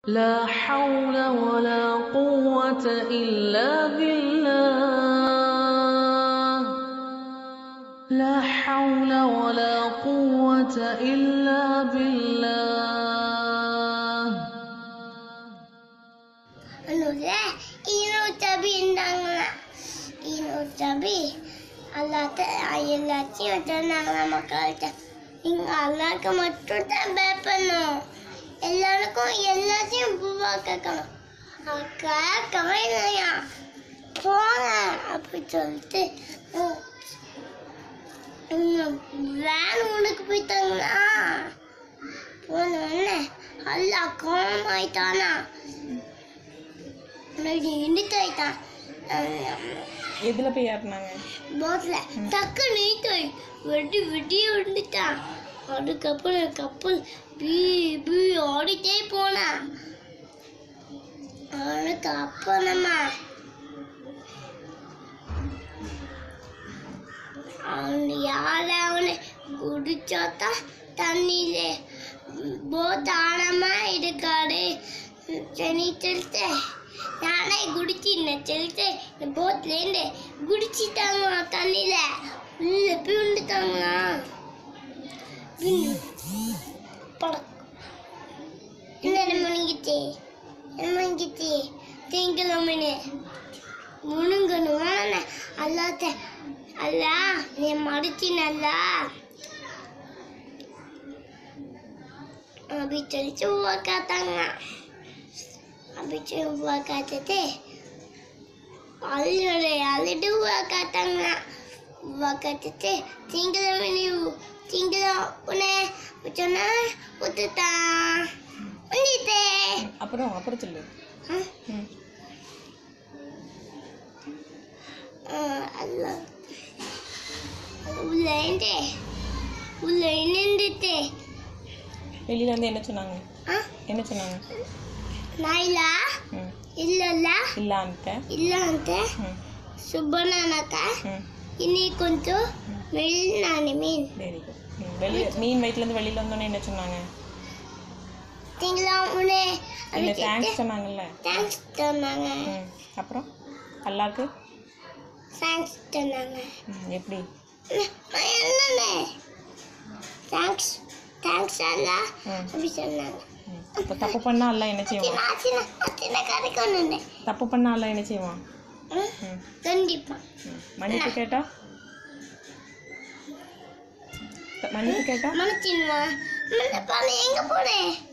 لا حول ولا قوة إلا بالله لا حول ولا قوة إلا بالله அனுதே இருநூத்தபி இருந்தாங்களா இருநூத்தபி அல்லாத்த எல்லாத்தையும் தந்தாங்க மக்கள்கிட்ட நீங்க அல்லாக்கு மட்டும் தான் பயப்படணும் எல்லாருக்கும் எல்லாத்தையும் பூவா கேட்கணும் கேட்கவே இல்லையா போங்க அப்படி சொல்லிட்டு வேன் உனக்கு போயிட்டாங்களா போன உடனே அல்லா கோமாயிட்டானா முன்னாடி இண்டித்தாயிட்டான் எதில் போய் ஏறினாங்க போட்ல டக்கு நீட்டாய் வெடி வெடி விழுந்துட்டான் அதுக்கப்புறம் கப்பல் பீ பீ ஓடிட்டே போனான் அவனுக்கு அப்புறமா அவன் யார அவனை குடிச்சாதான் தண்ணியில போத் ஆழமா இருக்காரு சரி சொல்லிட்டு நானே குடிச்சிருந்தேன் சொல்லிட்டு இந்த போட்லேருந்து குடிச்சிட்டாங்க தண்ணியில உள்ள பிண்டுட்டாங்களா என்ன முழுங்கிச்சு என்ன முழுங்கிச்சு திங்கிழமைன்னு முழுங்கணும் அல்லாத்த அல்லா நீ மடிச்சு நல்லா அப்படி சொல்லிச்சு உவா காத்தாங்க அப்படி சொல்லி உவா காத்துட்டு அள்ளுடைய அள்ளிட்டு உவா காத்தாங்க உவா காத்துட்டு திங்கிழமை நீ திங்கிழம் உன்னை சொன்னா ஒத்துட்டான் வந்துட்டே அப்புறம் அப்புறம் சொல்லு ம் அல்ல உள்ள இருந்து உள்ள இணைந்துட்டு வெளியில வந்து என்ன சொன்னாங்க ஆ என்ன சொன்னாங்க நாயிலா ம் இல்லல்ல இல்லான்ட்ட இல்ல ம் சுப்பனானக்க ம் இனி கொஞ்சம் மெல்லினானு மீன் வெரி குட் ம் வெளியே மீன் வயிற்றுலேருந்து வெளியில் வந்தோன்னே என்ன சொன்னாங்க திங்களா உனே இல்லை தேங்க்ஸ் சொன்னாங்கல்ல தேங்க்ஸ் சொன்னாங்க ம் அப்புறம் அல்லாக்கு தேங்க்ஸ் சொன்னாங்க ம் எப்படி என்னண்ணே தேங்க்ஸ் தேங்க்ஸ் அல்லா ம் அப்படி சொன்னாங்க ம் இப்போ தப்பு பண்ணா அல்ல என்ன செய்வான் சின்ன சின்ன சின்ன கடைக்கு தப்பு பண்ணா அல்ல என்ன செய்வான் ம் ம் கண்டிப்பா ம் மன்னிப்பு கேட்டா மன்னிப்பு கேட்டா மனுச்சின்வா மன்னப்பால எங்க போனேன்